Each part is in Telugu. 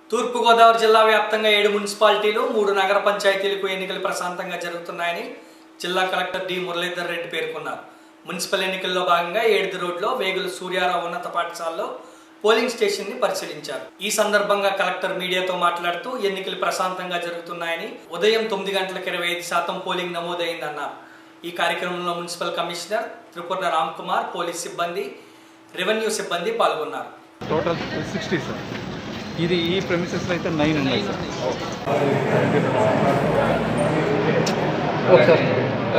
తూర్పుగోదావరి జిల్లా వ్యాప్తంగా ఏడు మున్సిపాలిటీలు మూడు నగర పంచాయతీలకు ఎన్నికలు ప్రశాంతంగా జరుగుతున్నాయని జిల్లా కలెక్టర్ డి మురళీధర్ రెడ్డి పేర్కొన్నారు మున్సిపల్ ఎన్నికల్లో భాగంగా ఏడుది రోడ్లో వేగుల సూర్యారావు ఉన్నత పాఠశాలలో పోలింగ్ స్టేషన్ ని పరిశీలించారు ఈ సందర్భంగా కలెక్టర్ మీడియాతో మాట్లాడుతూ ఎన్నికలు ప్రశాంతంగా జరుగుతున్నాయని ఉదయం తొమ్మిది గంటలకు ఇరవై ఐదు శాతం పోలింగ్ నమోదైందన్నారు ఈ కార్యక్రమంలో municipal commissioner Tripura Ram Kumar police సిబ్బంది రెవెన్యూ సిబ్బంది పాల్గొన్నారు టోటల్ సిక్స్టీ సార్ ఇది ఈ ప్రెమిసెస్లో అయితే నైన్ ఉన్నాయి సార్ ఒకసారి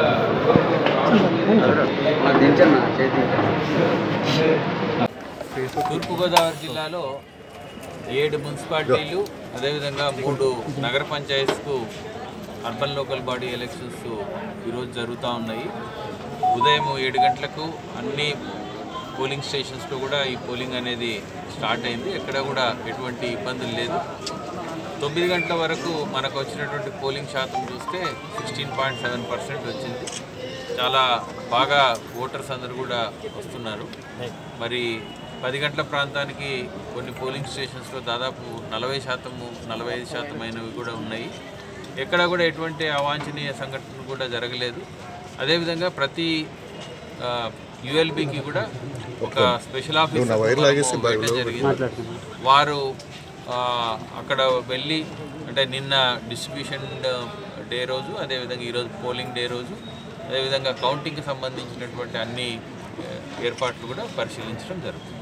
తూర్పుగోదావరి జిల్లాలో ఏడు మున్సిపాలిటీలు అదేవిధంగా మూడు నగర పంచాయత్స్కు అర్బన్ లోకల్ బాడీ ఎలక్షన్స్ ఈరోజు జరుగుతూ ఉన్నాయి ఉదయం ఏడు గంటలకు అన్ని పోలింగ్ స్టేషన్స్లో కూడా ఈ పోలింగ్ అనేది స్టార్ట్ అయింది ఎక్కడ కూడా ఎటువంటి ఇబ్బందులు లేదు తొమ్మిది గంటల వరకు మనకు వచ్చినటువంటి పోలింగ్ శాతం చూస్తే సిక్స్టీన్ పాయింట్ సెవెన్ పర్సెంట్ వచ్చింది చాలా బాగా ఓటర్స్ అందరూ కూడా వస్తున్నారు మరి పది గంటల ప్రాంతానికి కొన్ని పోలింగ్ స్టేషన్స్లో దాదాపు నలభై శాతము నలభై ఐదు శాతం అయినవి కూడా ఉన్నాయి ఎక్కడ కూడా ఎటువంటి అవాంఛనీయ సంఘటనలు కూడా జరగలేదు అదేవిధంగా ప్రతి యుఎల్బికి కూడా ఒక స్పెషల్ ఆఫీసర్ జరిగింది వారు ఆ, అక్కడ వెళ్ళి అంటే నిన్న డిస్ట్రిబ్యూషన్ డే రోజు అదేవిధంగా ఈరోజు పోలింగ్ డే రోజు అదేవిధంగా కౌంటింగ్కి సంబంధించినటువంటి అన్ని ఆ, ఏర్పాట్లు కూడా పరిశీలించడం జరుగుతుంది